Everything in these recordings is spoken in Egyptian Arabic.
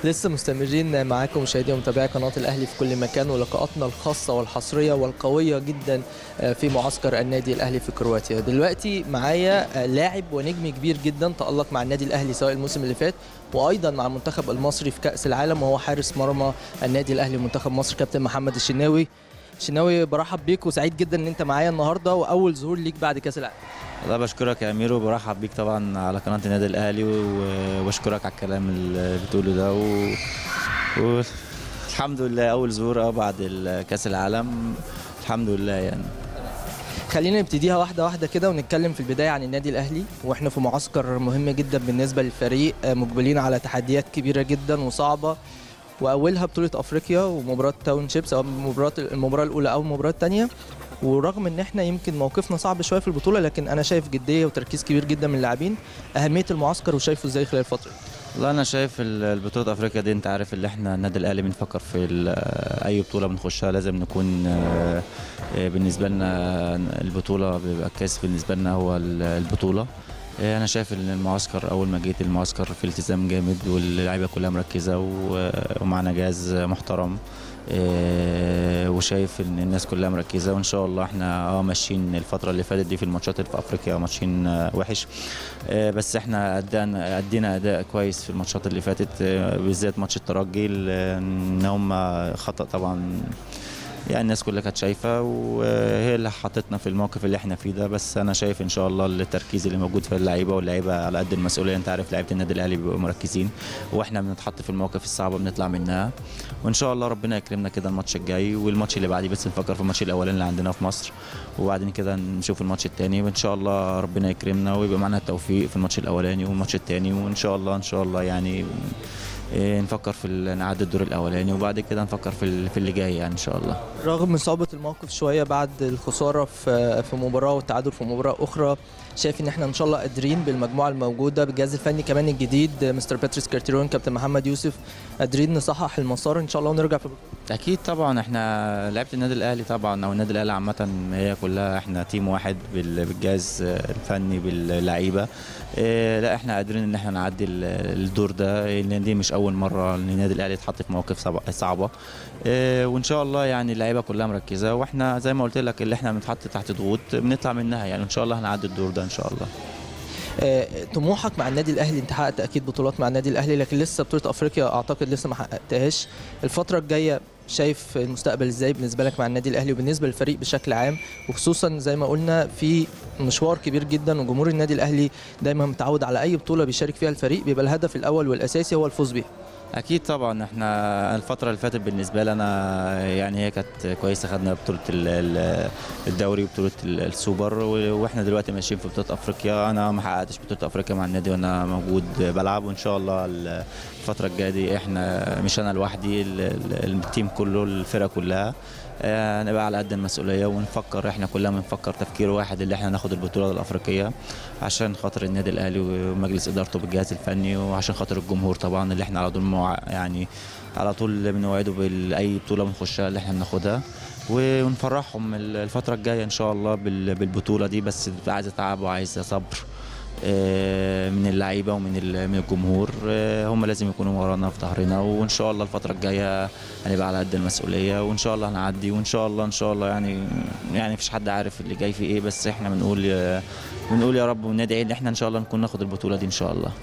لسه مستمرين معاكم مشاهدي ومتابعي قناه الاهلي في كل مكان ولقاءاتنا الخاصه والحصريه والقويه جدا في معسكر النادي الاهلي في كرواتيا دلوقتي معايا لاعب ونجم كبير جدا تالق مع النادي الاهلي سواء الموسم اللي فات وايضا مع المنتخب المصري في كاس العالم وهو حارس مرمى النادي الاهلي ومنتخب مصر كابتن محمد الشناوي شناوي برحب بيك وسعيد جدا ان انت معايا النهارده واول ظهور ليك بعد كاس العالم والله بشكرك يا امير وبرحب بيك طبعا على قناه النادي الاهلي وبشكرك على الكلام اللي بتقوله ده و... و... الحمد لله اول ظهور بعد كاس العالم الحمد لله يعني خلينا نبتديها واحده واحده كده ونتكلم في البدايه عن النادي الاهلي واحنا في معسكر مهم جدا بالنسبه للفريق مقبلين على تحديات كبيره جدا وصعبه واولها بطوله افريقيا ومباراه تاون شيب سواء المباراه المباراه الاولى او المباراه الثانيه ورغم ان احنا يمكن موقفنا صعب شويه في البطوله لكن انا شايف جديه وتركيز كبير جدا من اللاعبين اهميه المعسكر وشايفه ازاي خلال الفتره والله انا شايف البطوله افريقيا دي انت عارف اللي احنا النادي الاهلي بنفكر في اي بطوله بنخشها لازم نكون بالنسبه لنا البطوله بيبقى الكاس بالنسبه لنا هو البطوله انا شايف ان المعسكر اول ما جيت المعسكر في التزام جامد واللعيبه كلها مركزه ومعنا جهاز محترم وشايف ان الناس كلها مركزه وان شاء الله احنا اه ماشيين الفتره اللي فاتت دي في الماتشات اللي في افريقيا ماشيين وحش بس احنا ادينا ادينا اداء كويس في الماتشات اللي فاتت بالذات ماتش الترجي ان هم خطا طبعا يعني الناس كلها كانت شايفه وهي اللي حطتنا في الموقف اللي احنا فيه ده بس انا شايف ان شاء الله التركيز اللي موجود في اللعيبه واللعيبه على قد المسؤوليه انت عارف لعيبه النادي الاهلي بيبقوا مركزين واحنا بنتحط في المواقف الصعبه بنطلع منها وان شاء الله ربنا يكرمنا كده الماتش الجاي والماتش اللي بعديه بس نفكر في الماتش الاولاني اللي عندنا في مصر وبعدين كده نشوف الماتش الثاني وان شاء الله ربنا يكرمنا ويبقى معنا التوفيق في الماتش الاولاني والماتش الثاني وان شاء الله ان شاء الله يعني نفكر في نعدي الدور الاولاني وبعد كده نفكر في في اللي جاي يعني ان شاء الله رغم صعوبه الموقف شويه بعد الخساره في في مباراه والتعادل في مباراه اخرى شايف ان احنا ان شاء الله قادرين بالمجموعه الموجوده بالجهاز الفني كمان الجديد مستر باتريس كارتيرون كابتن محمد يوسف قادرين نصحح المسار ان شاء الله ونرجع في اكيد طبعا احنا لعيبه النادي الاهلي طبعا او النادي الاهلي عامه هي كلها احنا تيم واحد بالجهاز الفني باللعيبه اه لا احنا قادرين ان احنا نعدي الدور ده لان دي مش اول مره ان النادي الاهلي يتحط في مواقف صعبه اه وان شاء الله يعني اللعيبه كلها مركزه واحنا زي ما قلت لك اللي احنا بنتحط تحت ضغوط بنطلع منها يعني ان شاء الله هنعدي الدور ده ان شاء الله آه، طموحك مع النادي الاهلي انت حققت اكيد بطولات مع النادي الاهلي لكن لسه بطوله افريقيا اعتقد لسه ما حققتهاش الفتره الجايه شايف المستقبل ازاي بالنسبه لك مع النادي الاهلي وبالنسبه للفريق بشكل عام وخصوصا زي ما قلنا في مشوار كبير جدا وجمهور النادي الاهلي دايما متعود على اي بطوله بيشارك فيها الفريق بيبقى الهدف الاول والاساسي هو الفوز بيها اكيد طبعا احنا الفتره اللي فاتت بالنسبه لي انا يعني هي كانت كويسه خدنا بطوله الدوري وبطوله السوبر واحنا دلوقتي ماشيين في بطوله افريقيا انا ما حققتش بطوله افريقيا مع النادي وانا موجود بلعب وان شاء الله الفتره الجايه دي احنا مش انا لوحدي التيم كله الفرقه كلها نبقى على قد المسؤوليه ونفكر احنا كلنا بنفكر تفكير واحد اللي احنا ناخد البطوله الافريقيه عشان خاطر النادي الاهلي ومجلس ادارته بالجهاز الفني وعشان خاطر الجمهور طبعا اللي احنا على طول موع... يعني على طول بنوعده باي بطوله بنخشها اللي احنا بناخدها ونفرحهم الفتره الجايه ان شاء الله بالبطوله دي بس عايزه تعب وعايزه صبر من اللعيبه ومن من الجمهور هم لازم يكونوا ورانا في ظهرنا وان شاء الله الفتره الجايه هنبقى على قد المسؤوليه وان شاء الله هنعدي وان شاء الله ان شاء الله يعني يعني مفيش حد عارف اللي جاي في ايه بس احنا بنقول بنقول يا رب وندعي ان احنا ان شاء الله نكون ناخد البطوله دي ان شاء الله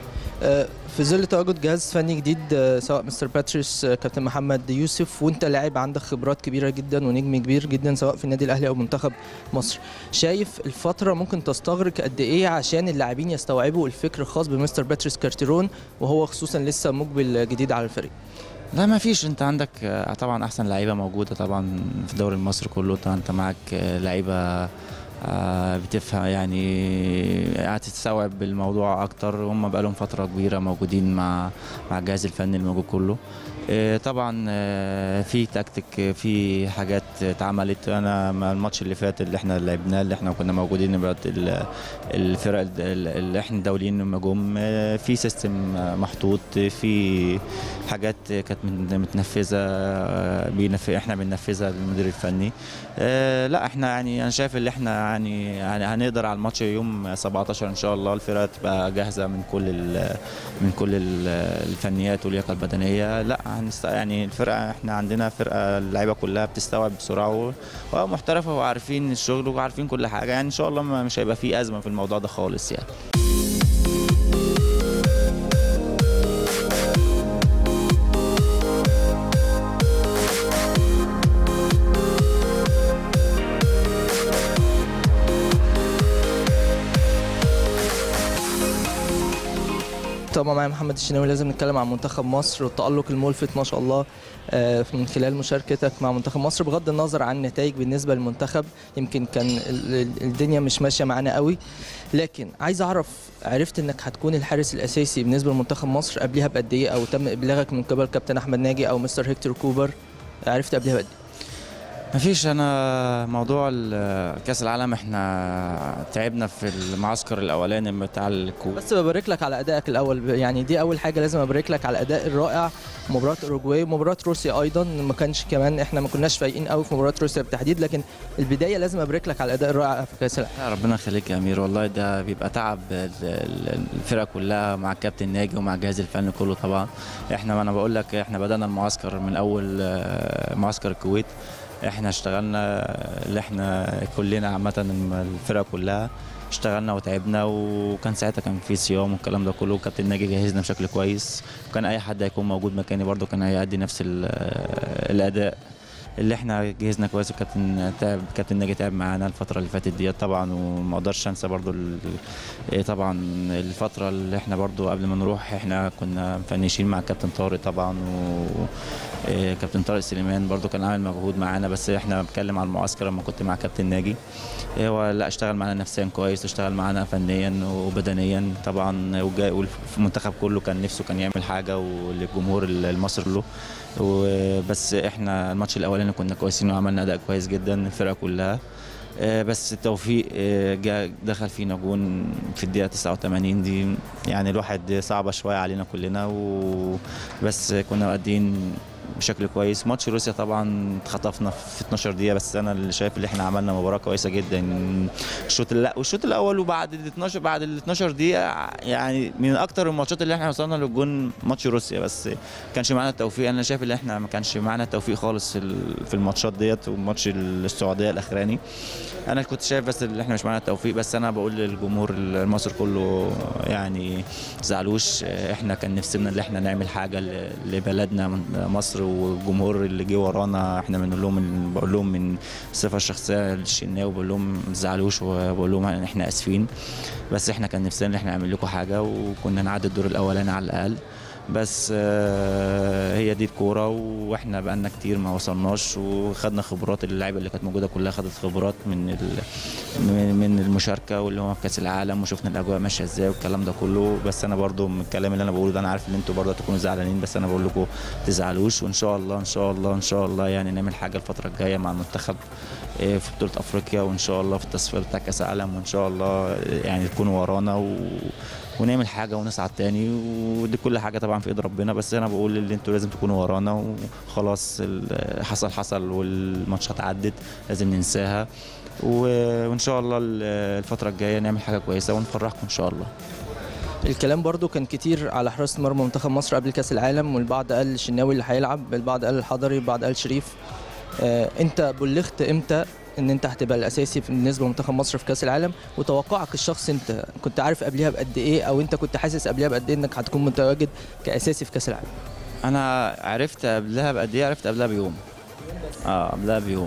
في ظل تواجد جهاز فني جديد سواء مستر باتريس كابتن محمد يوسف وانت لاعب عندك خبرات كبيره جدا ونجم كبير جدا سواء في النادي الاهلي او منتخب مصر شايف الفتره ممكن تستغرق قد ايه عشان اللاعبين يستوعبوا الفكر الخاص بمستر باتريس كارتيرون وهو خصوصا لسه مقبل جديد على الفريق لا ما فيش انت عندك طبعا احسن لعيبه موجوده طبعا في الدوري المصري كله انت معاك لعيبه بتفهم يعني هتستوعب الموضوع اكتر هم بقى لهم فتره كبيره موجودين مع مع الجهاز الفني الموجود كله طبعا في تكتيك في حاجات اتعملت انا الماتش اللي فات اللي احنا لعبناه اللي احنا كنا موجودين الفرق اللي احنا الدوليين لما جم في سيستم محطوط في حاجات كانت من- متنفذه آه، بينف... احنا بننفذها للمدير الفني آه، لا احنا يعني انا شايف ان احنا يعني يعني هنقدر على الماتش يوم 17 ان شاء الله الفرقه تبقى جاهزه من كل ال... من كل ال- الفنيات واللياقه البدنيه لا هنست... يعني الفرقه احنا عندنا فرقه اللعيبه كلها بتستوعب بسرعه و- ومحترفه وعارفين الشغل وعارفين كل حاجه يعني ان شاء الله ما- مش هيبقى في ازمه في الموضوع ده خالص يعني طبعا معايا محمد الشناوي لازم نتكلم عن منتخب مصر والتألق الملفت ما شاء الله آه، من خلال مشاركتك مع منتخب مصر بغض النظر عن النتائج بالنسبة للمنتخب يمكن كان ال- ال- الدنيا مش ماشية معانا قوي لكن عايز أعرف عرفت إنك هتكون الحارس الأساسي بالنسبة لمنتخب مصر قبلها بقد إيه أو تم إبلاغك من قبل كابتن أحمد ناجي أو مستر هيكتور كوبر عرفت قبلها بقد إيه؟ مفيش انا موضوع ال- كاس العالم احنا تعبنا في المعسكر الاولاني بتاع الكوب بس ببارك لك على ادائك الاول يعني دي اول حاجه لازم ابارك لك على الاداء الرائع مباراه اوروجواي ومباراه روسيا ايضا ما كانش كمان احنا ما كناش فايقين قوي في مباراه روسيا بالتحديد لكن البدايه لازم ابارك لك على الاداء الرائع في كاس العالم يا ربنا يخليك يا امير والله ده بيبقى تعب ال- ال- الفرقه كلها مع الكابتن ناجي ومع الجهاز الفني كله طبعا احنا ما انا بقول لك احنا بدانا المعسكر من اول آه، معسكر الكويت احنا اشتغلنا اللي احنا كلنا عامه الفرقه كلها اشتغلنا وتعبنا وكان ساعتها كان في صيام والكلام ده كله وكابتن ناجي جهزنا بشكل كويس وكان اي حد هيكون موجود مكاني برده كان هيأدي نفس ال- الاداء اللي احنا جهزنا كويس وكابتن تعب كابتن ناجي تعب معانا الفتره اللي فاتت ديت طبعا وما اقدرش انسى برضو ال- إيه طبعا الفتره اللي احنا برضو قبل ما نروح احنا كنا مفنشين مع كابتن طارق طبعا و إيه كابتن طارق سليمان برضو كان عامل مجهود معانا بس احنا بنتكلم على المعسكر لما كنت مع كابتن ناجي إيه هو لا اشتغل معانا نفسيا كويس واشتغل معانا فنيا وبدنيا طبعا وجا- والمنتخب كله كان نفسه كان يعمل حاجه وللجمهور المصري له وبس احنا الماتش الاولاني كنا كويسين وعملنا اداء كويس جدا الفرقه كلها آه، بس التوفيق آه، جا دخل فينا جون في الدقيقه 89 دي يعني الواحد صعبه شويه علينا كلنا وبس كنا مادين بشكل كويس ماتش روسيا طبعا اتخطفنا في 12 دقيقه بس انا اللي شايف ان احنا عملنا مباراه كويسه جدا الشوط لا والشوط الاول وبعد ال 12 بعد ال 12 دقيقه يعني من اكتر الماتشات اللي احنا وصلنا للجون ماتش روسيا بس كانش معانا التوفيق انا شايف ان احنا ما كانش معانا التوفيق خالص في ال- في الماتشات ديت وماتش السعوديه الاخراني انا كنت شايف بس ان احنا مش معانا التوفيق بس انا بقول للجمهور المصري كله يعني زعلوش احنا كان نفسنا ان احنا نعمل حاجه ل- لبلدنا من مصر والجمهور اللي جه ورانا احنا بنقول لهم من بقول لهم من الصفه الشخصيه للشناوي بقول لهم ما تزعلوش وبقول لهم ان احنا اسفين بس احنا كان نفسنا ان احنا نعمل لكم حاجه وكنا نعدي الدور الاولاني على الاقل بس آه، هي دي الكوره واحنا بقالنا كتير ما وصلناش وخدنا خبرات اللعيبه اللي كانت موجوده كلها خدت خبرات من ال- من من المشاركه واللي هو في كاس العالم وشفنا الاجواء ماشيه ازاي والكلام ده كله بس انا برضو من الكلام اللي انا بقوله ده انا عارف ان انتوا برضو هتكونوا زعلانين بس انا بقول لكم تزعلوش وان شاء الله ان شاء الله ان شاء الله يعني نعمل حاجه الفتره الجايه مع المنتخب آه، في بطوله افريقيا وان شاء الله في التصفيات بتاع كاس العالم وان شاء الله آه، يعني تكونوا ورانا و ونعمل حاجه ونصعد تاني ودي كل حاجه طبعا في ايد ربنا بس انا بقول اللي انتوا لازم تكونوا ورانا وخلاص ال- حصل حصل والماتشات عدت لازم ننساها و- وان شاء الله ال- الفتره الجايه نعمل حاجه كويسه ونفرحكم ان شاء الله الكلام برضو كان كتير على حراسه مرمى منتخب مصر قبل كاس العالم والبعض قال الشناوي اللي هيلعب البعض قال الحضري البعض قال شريف آه، انت بلغت امتى ان انت هتبقى الاساسي في- بالنسبه لمنتخب مصر في كاس العالم وتوقعك الشخصي انت كنت عارف قبلها بقد ايه او انت كنت حاسس قبلها بقد ايه انك هتكون متواجد كاساسي في كاس العالم انا عرفت قبلها بقد ايه عرفت قبلها بيوم اه قبلها بيوم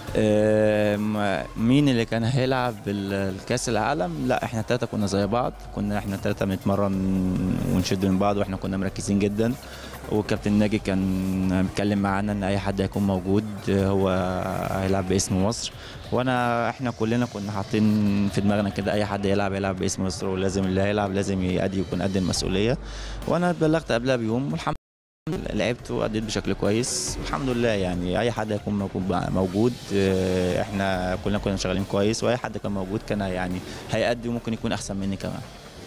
آم، مين اللي كان هيلعب بال- الكاس العالم لا احنا التلاته كنا زي بعض كنا احنا التلاته بنتمرن ونشد من بعض واحنا كنا مركزين جدا وكابتن ناجي كان بيتكلم معانا ان اي حد هيكون موجود هو هيلعب باسم مصر وانا احنا كلنا كنا حاطين في دماغنا كده اي حد يلعب يلعب باسم مصر ولازم اللي هيلعب لازم يأدي يكون قد المسؤوليه وانا اتبلغت قبلها بيوم والحمد لعبت واديت بشكل كويس الحمد لله يعني اي حد هيكون موجود موجود آه، احنا كلنا كنا شغالين كويس واي حد كان موجود كان يعني هيأدي وممكن يكون احسن مني كمان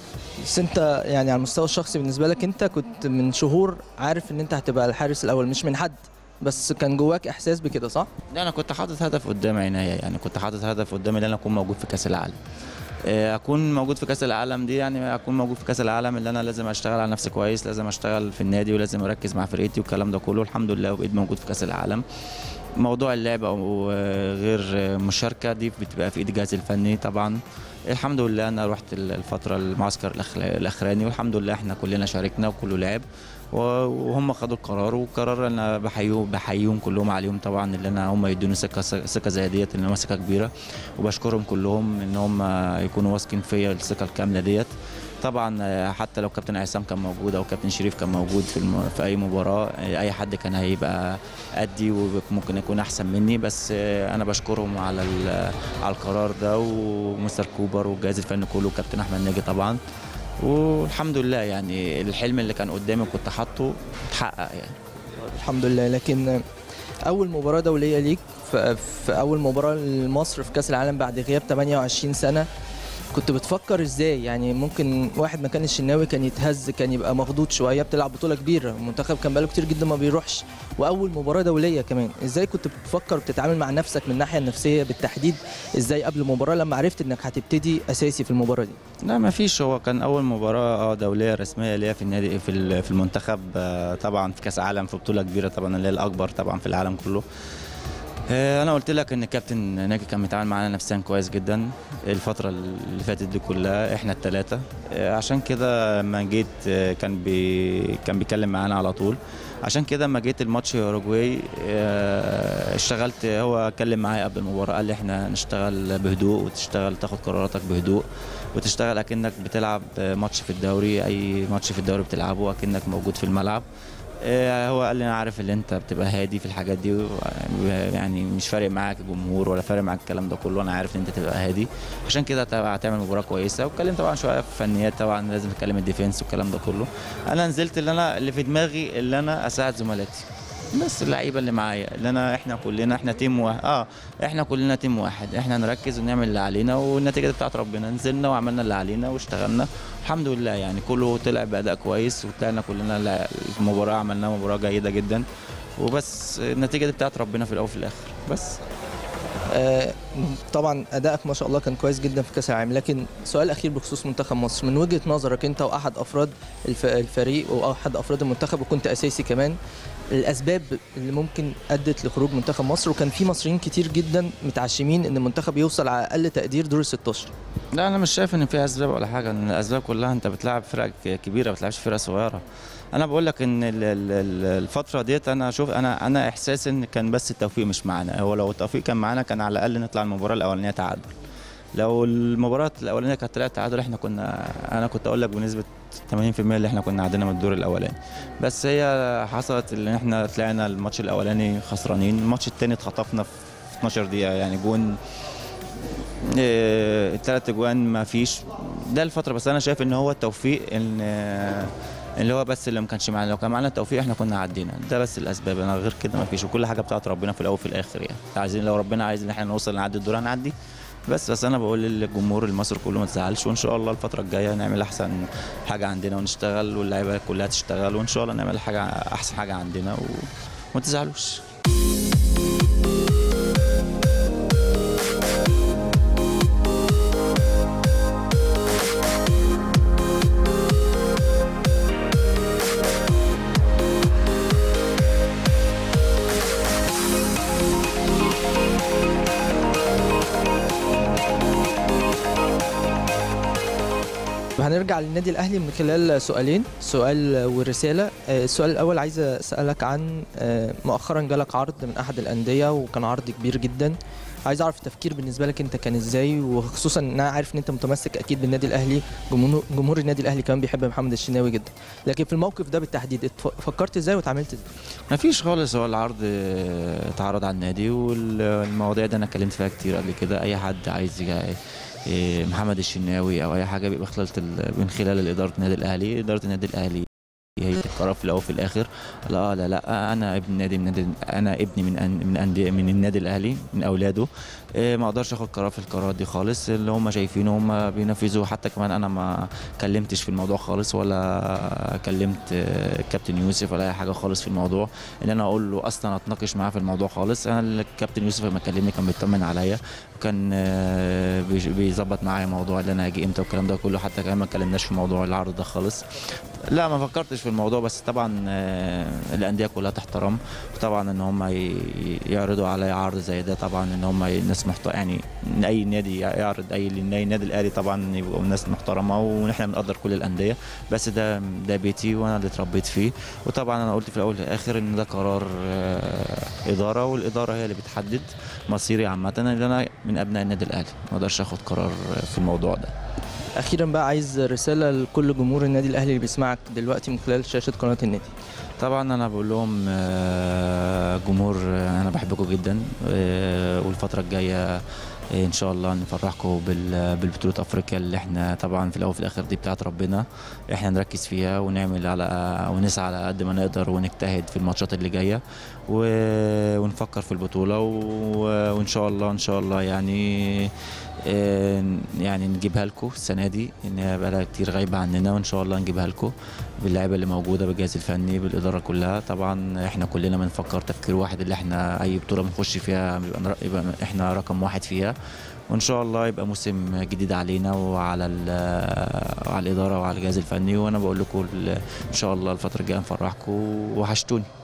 بس انت يعني على المستوى الشخصي بالنسبه لك انت كنت من شهور عارف ان انت هتبقى الحارس الاول مش من حد بس كان جواك احساس بكده صح لا انا كنت حاطط هدف قدام عينيا يعني كنت حاطط هدف قدامي ان انا اكون موجود في كاس العالم آه، اكون موجود في كاس العالم دي يعني اكون موجود في كاس العالم اللي انا لازم اشتغل على نفسي كويس لازم اشتغل في النادي ولازم اركز مع فرقتي والكلام ده كله الحمد لله وبقيت موجود في كاس العالم موضوع اللعب او آه، غير آه، مشاركه دي بتبقى في ايد الجهاز الفني طبعا الحمد لله انا رحت الفتره المعسكر الأخ- الاخراني والحمد لله احنا كلنا شاركنا وكله لعب و- وهم خدوا القرار والقرار انا بحييهم بحييهم كلهم عليهم طبعا اللي انا هم يدوني ثقه ثقه زي ديت ان هم ثقه كبيره وبشكرهم كلهم ان هم يكونوا واثقين فيا الثقه الكامله ديت طبعا آه، حتى لو كابتن عصام كان موجود او كابتن شريف كان موجود في الم... في اي مباراه آه، اي حد كان هيبقى قدي وممكن يكون احسن مني بس آه، انا بشكرهم على ال... على القرار ده ومستر كوبر والجهاز الفني كله وكابتن احمد ناجي طبعا والحمد لله يعني الحلم اللي كان قدامي كنت حاطه اتحقق يعني الحمد لله لكن اول مباراه دوليه ليك في في اول مباراه لمصر في كاس العالم بعد غياب 28 سنه كنت بتفكر ازاي يعني ممكن واحد مكان الشناوي كان يتهز كان يبقى مخضوض شويه بتلعب بطوله كبيره المنتخب كان بقاله كتير جدا ما بيروحش واول مباراه دوليه كمان ازاي كنت بتفكر وبتتعامل مع نفسك من الناحيه النفسيه بالتحديد ازاي قبل المباراه لما عرفت انك هتبتدي اساسي في المباراه دي لا ما فيش هو كان اول مباراه اه دوليه رسميه ليا في النادي في ال- في المنتخب آه، طبعا في كاس عالم في بطوله كبيره طبعا اللي هي الاكبر طبعا في العالم كله آه، انا قلت لك ان الكابتن ناجي كان متعامل معانا نفسيا كويس جدا الفتره اللي فاتت دي كلها احنا الثلاثه عشان كده لما جيت آه، كان بي كان بيتكلم معانا على طول عشان كده لما جيت الماتش اوروجواي آه، اشتغلت هو اتكلم معايا قبل المباراه قال لي احنا نشتغل بهدوء وتشتغل تاخد قراراتك بهدوء وتشتغل اكنك بتلعب ماتش في الدوري اي ماتش في الدوري بتلعبه اكنك موجود في الملعب آه، هو قال لي انا عارف ان انت بتبقى هادي في الحاجات دي و- يعني مش فارق معاك الجمهور ولا فارق معاك الكلام ده كله انا عارف ان انت تبقى هادي عشان كده هت- هتعمل مباراه كويسه واتكلم طبعا شويه في فنيات طبعا لازم نتكلم الديفنس والكلام ده كله انا نزلت اللي انا اللي في دماغي اللي انا اساعد زملاتي بس اللعيبه اللي معايا اللي انا احنا كلنا احنا تيم واحد اه احنا كلنا تيم واحد احنا نركز ونعمل اللي علينا والنتيجه دي بتاعت ربنا نزلنا وعملنا اللي علينا واشتغلنا الحمد لله يعني كله طلع باداء كويس وطلعنا كلنا لا- المباراه عملنا مباراه جيده جدا وبس النتيجه دي بتاعت ربنا في الاول وفي الاخر بس آه، طبعا ادائك ما شاء الله كان كويس جدا في كاس العالم لكن سؤال اخير بخصوص منتخب مصر من وجهه نظرك انت واحد افراد الف- الفريق واحد افراد المنتخب وكنت اساسي كمان الاسباب اللي ممكن ادت لخروج منتخب مصر وكان في مصريين كتير جدا متعشمين ان المنتخب يوصل على اقل تقدير دور ال 16 لا انا مش شايف ان في اسباب ولا حاجه ان الاسباب كلها انت بتلعب فرق ك- كبيره ما بتلعبش فرق صغيره انا بقول لك ان ال- ال- ال- الفتره ديت انا شوف انا انا احساسي ان كان بس التوفيق مش معانا هو لو التوفيق كان معانا كان على الاقل نطلع المباراه الاولانيه تعادل لو المباراه الاولانيه كانت طلعت تعادل احنا كنا انا كنت اقول لك بنسبه 80% اللي احنا كنا عندنا من الدور الاولاني بس هي حصلت ان احنا طلعنا الماتش الاولاني خسرانين الماتش الثاني اتخطفنا في 12 دقيقه يعني جون إيه، الثلاث اجوان ما فيش ده الفتره بس انا شايف ان هو التوفيق ان آه، اللي هو بس اللي ما كانش معانا لو كان معانا التوفيق احنا كنا عدينا ده بس الاسباب انا غير كده ما فيش وكل حاجه بتاعت ربنا في الاول وفي الاخر يعني عايزين لو ربنا عايز ان احنا نوصل نعدي الدور هنعدي بس بس انا بقول للجمهور المصري كله ما تزعلش وان شاء الله الفتره الجايه نعمل احسن حاجه عندنا ونشتغل واللعيبه كلها تشتغل وان شاء الله نعمل حاجه احسن حاجه عندنا و... وما تزعلوش هنرجع للنادي الاهلي من خلال سؤالين سؤال ورساله آه، السؤال الاول عايز اسالك عن آه، مؤخرا جالك عرض من احد الانديه وكان عرض كبير جدا عايز اعرف التفكير بالنسبه لك انت كان ازاي وخصوصا ان انا عارف ان انت متمسك اكيد بالنادي الاهلي جمهور جمهور النادي الاهلي كمان بيحب محمد الشناوي جدا لكن في الموقف ده بالتحديد اتف- فكرت ازاي واتعاملت ازاي ما فيش خالص هو العرض آه، اتعرض على النادي والمواضيع دي انا اتكلمت فيها كتير قبل كده اي حد عايز يجي- آه، محمد الشناوي او اي حاجه بيبقى خلال ال- من خلال اداره النادي الاهلي اداره النادي الاهلي هي القرار في الاول وفي الاخر لا لا لا انا ابن نادي من نادي انا ابني من أن من أندية من النادي الاهلي من اولاده إيه، ما اقدرش اخد قرار في القرارات دي خالص اللي هم شايفينه هم بينفذوه حتى كمان انا ما كلمتش في الموضوع خالص ولا كلمت آه، كابتن يوسف ولا اي حاجه خالص في الموضوع ان انا اقول له اصلا اتناقش معاه في الموضوع خالص انا الكابتن يوسف لما كلمني كان بيطمن عليا وكان آه، بيج- بيظبط معايا موضوع ان انا اجي امتى والكلام ده كله حتى كمان ما اتكلمناش في موضوع العرض ده خالص لا ما فكرتش في الموضوع بس طبعا آه، الانديه كلها تحترم وطبعا ان هم ي- يعرضوا علي عرض زي ده طبعا ان هم ناس محت... يعني ان اي نادي يعرض اي اي نادي الاهلي طبعا يبقوا ناس محترمه ونحن بنقدر كل الانديه بس ده ده بيتي وانا اللي اتربيت فيه وطبعا انا قلت في الاول والاخر ان ده قرار آه، اداره والاداره هي اللي بتحدد مصيري عامه ان انا من ابناء النادي الاهلي ما اقدرش اخد قرار في الموضوع ده اخيرا بقى عايز رساله لكل جمهور النادي الاهلي اللي بيسمعك دلوقتي من خلال شاشه قناه النادي طبعا انا بقول لهم آه، جمهور آه، انا بحبكم جدا آه، والفتره الجايه آه، ان شاء الله نفرحكم بال- بالبطوله افريقيا اللي احنا طبعا في الاول وفي الاخر دي بتاعت ربنا احنا نركز فيها ونعمل على ونسعى على قد ما نقدر ونجتهد في الماتشات اللي جايه و- ونفكر في البطوله و- وان شاء الله ان شاء الله يعني آه، يعني نجيبها لكم السنه دي ان هي بقالها كتير غايبه عننا وان شاء الله نجيبها لكم باللعيبه اللي موجوده بالجهاز الفني بالاداره كلها طبعا احنا كلنا بنفكر تفكير واحد اللي احنا اي بطوله بنخش فيها يبقى, نر- يبقى احنا رقم واحد فيها وان شاء الله يبقى موسم جديد علينا وعلى ال- وعلى الاداره وعلى الجهاز الفني وانا بقول لكم ال- ان شاء الله الفتره الجايه نفرحكم وحشتوني